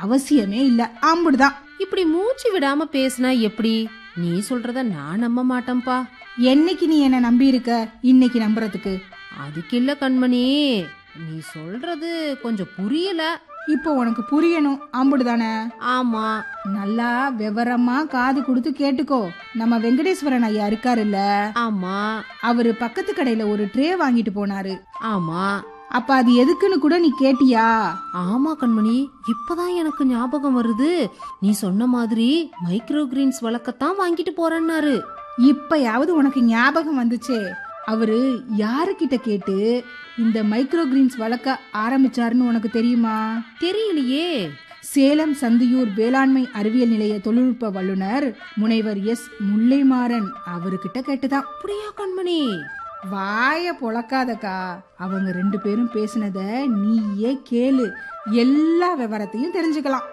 அவசியமே இல்ல அம்புடுதான் இப்படி மூச்சு விடாம பேசினா எப்படி நீ சொல்றத நான் நம்ப மாட்டேன்பா என்னைக்கு நீ என்ன நம்பி இருக்க இன்னைக்கு நம்புறதுக்கு அதுக்கு இல்ல கண்மணி நீ சொல்றது கொஞ்சம் புரியல இப்போ உனக்கு புரியணும் அம்புடுதானே ஆமா நல்லா விவரமா காது கொடுத்து கேட்டுக்கோ நம்ம வெங்கடேஸ்வரன் ஐயா இருக்காருல்ல ஆமா அவரு பக்கத்து கடையில ஒரு ட்ரே வாங்கிட்டு போனாரு ஆமா அப்ப அது எதுக்குன்னு கூட நீ கேட்டியா ஆமா கண்மணி இப்பதான் எனக்கு ஞாபகம் வருது நீ சொன்ன மாதிரி மைக்ரோ கிரீன்ஸ் வளர்க்கத்தான் வாங்கிட்டு போறேன்னாரு இப்பயாவது உனக்கு ஞாபகம் வந்துச்சே அவரு யாருக்கிட்ட கேட்டு இந்த மைக்ரோ கிரீன்ஸ் வளர்க்க ஆரம்பிச்சாருன்னு உனக்கு தெரியுமா தெரியலையே சேலம் சந்தியூர் வேளாண்மை அறிவியல் நிலைய தொழில்நுட்ப வல்லுனர் முனைவர் எஸ் முல்லைமாறன் அவர்கிட்ட கேட்டுதான் அப்படியா கண்மணி வாய பொளக்காதக்கா அவங்க ரெண்டு பேரும் பேசினத நீயே கேளு எல்லா விவரத்தையும் தெரிஞ்சுக்கலாம்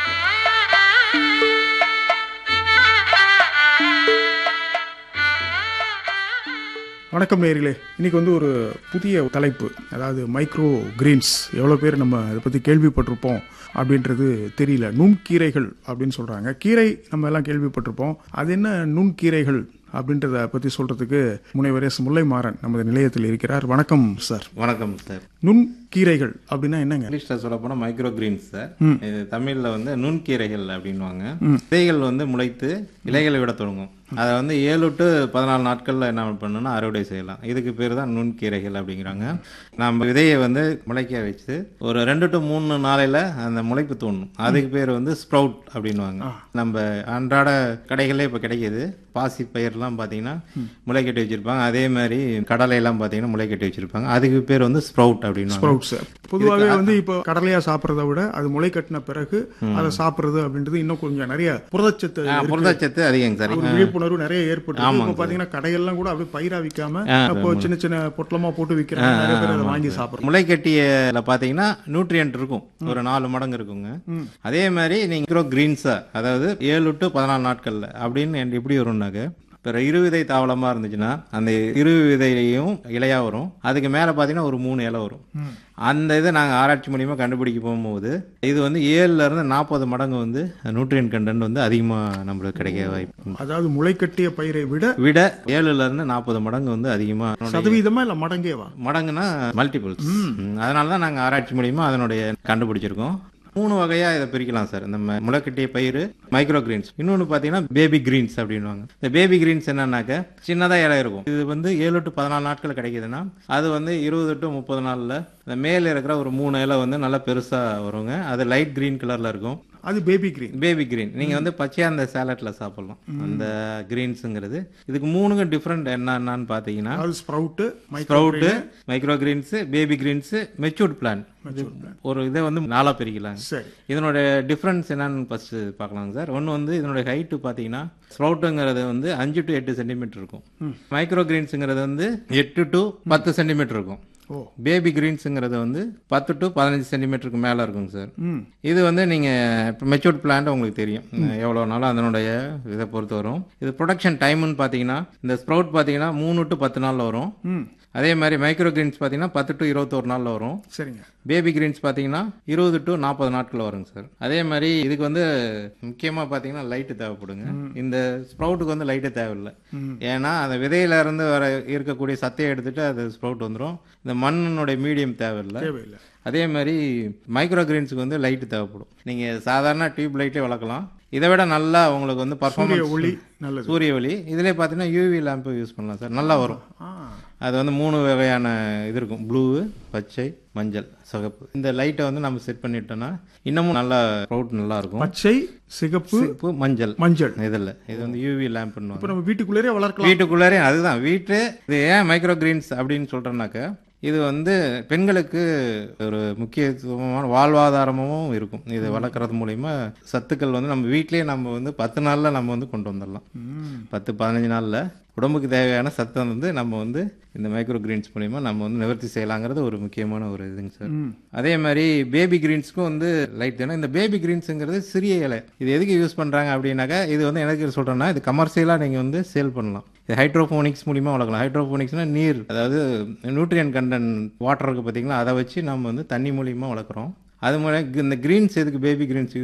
வணக்கம் நேயர்களே இன்னைக்கு வந்து ஒரு புதிய தலைப்பு அதாவது மைக்ரோ கிரீன்ஸ் எவ்வளோ பேர் நம்ம இதை பற்றி கேள்விப்பட்டிருப்போம் அப்படின்றது தெரியல நுண்கீரைகள் அப்படின்னு சொல்கிறாங்க கீரை நம்ம எல்லாம் கேள்விப்பட்டிருப்போம் அது என்ன நுண்கீரைகள் அப்படின்றத பற்றி சொல்கிறதுக்கு முனைவர் எஸ் முல்லைமாறன் நமது நிலையத்தில் இருக்கிறார் வணக்கம் சார் வணக்கம் சார் நுண்கீரைகள் அப்படின்னா என்னங்க இங்கிலீஷ்ல சொல்ல போனா மைக்ரோ கிரீன்ஸ் சார் இது தமிழ்ல வந்து நுண்கீரைகள் அப்படின்வாங்க விதைகள் வந்து முளைத்து இலைகளை விட தொடங்கும் அதை வந்து ஏழு டு பதினாலு நாட்கள்ல என்ன பண்ணணும்னா அறுவடை செய்யலாம் இதுக்கு பேர் தான் நுண்கீரைகள் அப்படிங்கிறாங்க நம்ம விதையை வந்து முளைக்க வச்சு ஒரு ரெண்டு டு மூணு நாளையில அந்த முளைப்பு தோணும் அதுக்கு பேர் வந்து ஸ்ப்ரவுட் அப்படின்வாங்க நம்ம அன்றாட கடைகளே இப்போ கிடைக்கிது பாசி பயிர்லாம் பார்த்தீங்கன்னா முளை கட்டி வச்சிருப்பாங்க அதே மாதிரி கடலை எல்லாம் பார்த்தீங்கன்னா முளை கட்டி வச்சிருப்பாங்க அதுக்கு பேர் வந்து ஸ்ப்ரவுட் அப்படின்னு ஸ்ப்ரவுட் சார் பொதுவாகவே வந்து இப்போ கடலையா சாப்பிட்றத விட அது முளை கட்டின பிறகு அதை சாப்பிட்றது அப்படின்றது இன்னும் கொஞ்சம் நிறைய புரதச்சத்து இருக்கு. புரதச்சத்து அதிகங்க சார் ஒரு விழிப்புணர்வு நிறைய ஏற்பட்டு இப்போ பாத்தீங்கன்னா கடையெல்லாம் கூட அப்படியே பயிரா விக்காம அப்போ சின்ன சின்ன பொட்டலமா போட்டு விக்கிறாங்க நிறைய பேர் அதை வாங்கி சாப்பிடுறோம் முளைக்கட்டியில பார்த்தீங்கன்னா நியூட்ரியன்ட் இருக்கும் ஒரு நாலு மடங்கு இருக்குங்க அதே மாதிரி நீங்க கிரீன்ஸா அதாவது ஏழு டு பதினாலு நாட்கள்ல அப்படின்னு எனக்கு எப்படி வரும்னாக்க இப்போ இருவிதை தாவளமா இருந்துச்சுன்னா அந்த இரு விதையும் இலையா வரும் அதுக்கு மேல பார்த்தீங்கன்னா ஒரு மூணு இலை வரும் அந்த இதை நாங்கள் ஆராய்ச்சி மூலியமா கண்டுபிடிக்க போகும்போது இது வந்து ஏழுல இருந்து நாற்பது மடங்கு வந்து நியூட்ரியன் கண்டென்ட் வந்து அதிகமாக நம்மளுக்கு கிடைக்க வாய்ப்பு அதாவது முளைக்கட்டிய பயிரை விட விட ஏழுல இருந்து நாற்பது மடங்கு வந்து அதிகமாக சதவீதமா இல்ல மடங்கேவா மடங்குனா மல்டிபிள்ஸ் அதனால தான் நாங்கள் ஆராய்ச்சி மூலியமா அதனுடைய கண்டுபிடிச்சிருக்கோம் மூணு வகையா இதை பிரிக்கலாம் சார் இந்த ம- முளைக்கட்டிய பயிர் மைக்ரோ கிரீன்ஸ் இன்னொன்று பார்த்தீங்கன்னா பேபி கிரீன்ஸ் அப்படின்வாங்க இந்த பேபி கிரீன்ஸ் என்னன்னாக்க சின்னதா இலை இருக்கும் இது வந்து ஏழு டு பதினாலு நாட்கள் கிடைக்குதுன்னா அது வந்து இருபது டு முப்பது நாள்ல இந்த மேல இருக்கிற ஒரு மூணு இலை வந்து நல்லா பெருசா வருங்க அது லைட் கிரீன் கலர்ல இருக்கும் அது பேபி கிரீன் பேபி கிரீன் நீங்க வந்து பச்சையா அந்த சாலட்ல சாப்பிடலாம் அந்த கிரீன்ஸுங்கிறது இதுக்கு மூணுக்கும் டிஃப்ரெண்ட் என்னன்னு பார்த்தீங்கன்னா அதாவது sprout sprout micro greens baby greens matured plant ஒரு இதை வந்து நாலா பிரிக்கலாங்க சரி இதனோட டிஃப்ரென்ஸ் என்னன்னு ஃபர்ஸ்ட் பார்க்கலாங்க சார் ஒன்று வந்து இதனோட ஹைட்டு பார்த்தீங்கன்னா ஸ்ப்ரவுட்டுங்கிறது வந்து அஞ்சு டு எட்டு சென்டிமீட்டர் இருக்கும் மைக்ரோ கிரீன்ஸுங்கிறது வந்து எட்டு டு பத்து சென்டிமீட்டர் இருக்கும் ஓ பேபி கிரீன்ஸுங்கிறது வந்து பத்து டு பதினஞ்சு சென்டிமீட்டருக்கு மேலே இருக்குங்க சார் ம் இது வந்து நீங்கள் இப்போ மெச்சூர்ட் பிளான்ட் உங்களுக்கு தெரியும் எவ்வளோ நாளும் அதனுடைய இதை பொறுத்து வரும் இது ப்ரொடக்ஷன் டைம்னு பார்த்தீங்கன்னா இந்த ஸ்ப்ரவுட் பார்த்தீங்கன்னா மூணு டு பத்து நாளில் வரும் ம் அதே மாதிரி மைக்ரோ கிரீன்ஸ் பார்த்தீங்கன்னா பத்து டு இருபத்தோரு நாளில் வரும் சரிங்க பேபி கிரீன்ஸ் பார்த்தீங்கன்னா இருபது டு நாற்பது நாட்கள் வருங்க சார் அதே மாதிரி இதுக்கு வந்து முக்கியமாக பார்த்தீங்கன்னா லைட்டு தேவைப்படுங்க இந்த ஸ்ப்ரவுட்டுக்கு வந்து லைட்டு தேவையில்லை ஏன்னா அந்த விதையில இருந்து வர இருக்கக்கூடிய சத்தையை எடுத்துட்டு அது ஸ்ப்ரவுட் வந்துடும் இந்த மண்ணினுடைய மீடியம் தேவையில்லை தேவையில்லை அதே மாதிரி மைக்ரோ கிரீன்ஸுக்கு வந்து லைட்டு தேவைப்படும் நீங்கள் சாதாரண டியூப் லைட்டே வளர்க்கலாம் இதை விட நல்லா உங்களுக்கு வந்து சூரிய பர்ஃபார்மன்ஸ் ஒளி நல்லது சூரிய ஒளி இதிலே பார்த்தீங்கன்னா யூவி லேம்பு யூஸ் பண்ணலாம் சார் நல்லா வரும் ஆ அது வந்து மூணு வகையான இது இருக்கும் ப்ளூ பச்சை மஞ்சள் சிகப்பு இந்த லைட்டை வந்து நம்ம செட் பண்ணிட்டோம்னா இன்னமும் நல்லா ப்ரௌட் நல்லா இருக்கும் பச்சை சிகப்பு சிகப்பு மஞ்சள் மஞ்சள் இதில் இது வந்து யூவி லேம்ப் இப்போ நம்ம வீட்டுக்குள்ளேயே வளர்க்கலாம் வீட்டுக்குள்ளாரே அதுதான் வீட்டு இது ஏன் மைக்ரோ கிரீன்ஸ் அப்படின்னு சொல்றேன்னாக்க இது வந்து பெண்களுக்கு ஒரு முக்கியத்துவமான வாழ்வாதாரமும் இருக்கும் இது வளர்க்குறது மூலிமா சத்துக்கள் வந்து நம்ம வீட்டிலேயே நம்ம வந்து பத்து நாளில் நம்ம வந்து கொண்டு வந்துடலாம் பத்து பதினஞ்சு நாளில் உடம்புக்கு தேவையான சத்தை வந்து நம்ம வந்து இந்த மைக்ரோ கிரீன்ஸ் மூலிமா நம்ம வந்து நிவர்த்தி செய்யலாங்கிறது ஒரு முக்கியமான ஒரு இதுங்க சார் அதே மாதிரி பேபி கிரீன்ஸ்க்கும் வந்து லைட் தானே இந்த பேபி கிரீன்ஸுங்கிறது சிறிய இலை இது எதுக்கு யூஸ் பண்ணுறாங்க அப்படின்னாக்கா இது வந்து எனக்கு சொல்கிறேன்னா இது கமர்ஷியலாக நீங்கள் வந்து சேல் பண்ணலாம் இது ஹைட்ரோஃபோனிக்ஸ் மூலிமா வளர்க்கலாம் ஹைட்ரோஃபோனிக்ஸ்னா நீர் அதாவது நியூட்ரியன் கண்டென்ட் வாட்டர் இருக்கு பார்த்தீங்களா அதை வச்சு நம்ம வந்து தண்ணி மூலியமா வளர்க்குறோம் அது மூலம் இந்த கிரீன்ஸ் எதுக்கு பேபி கிரீன்ஸ்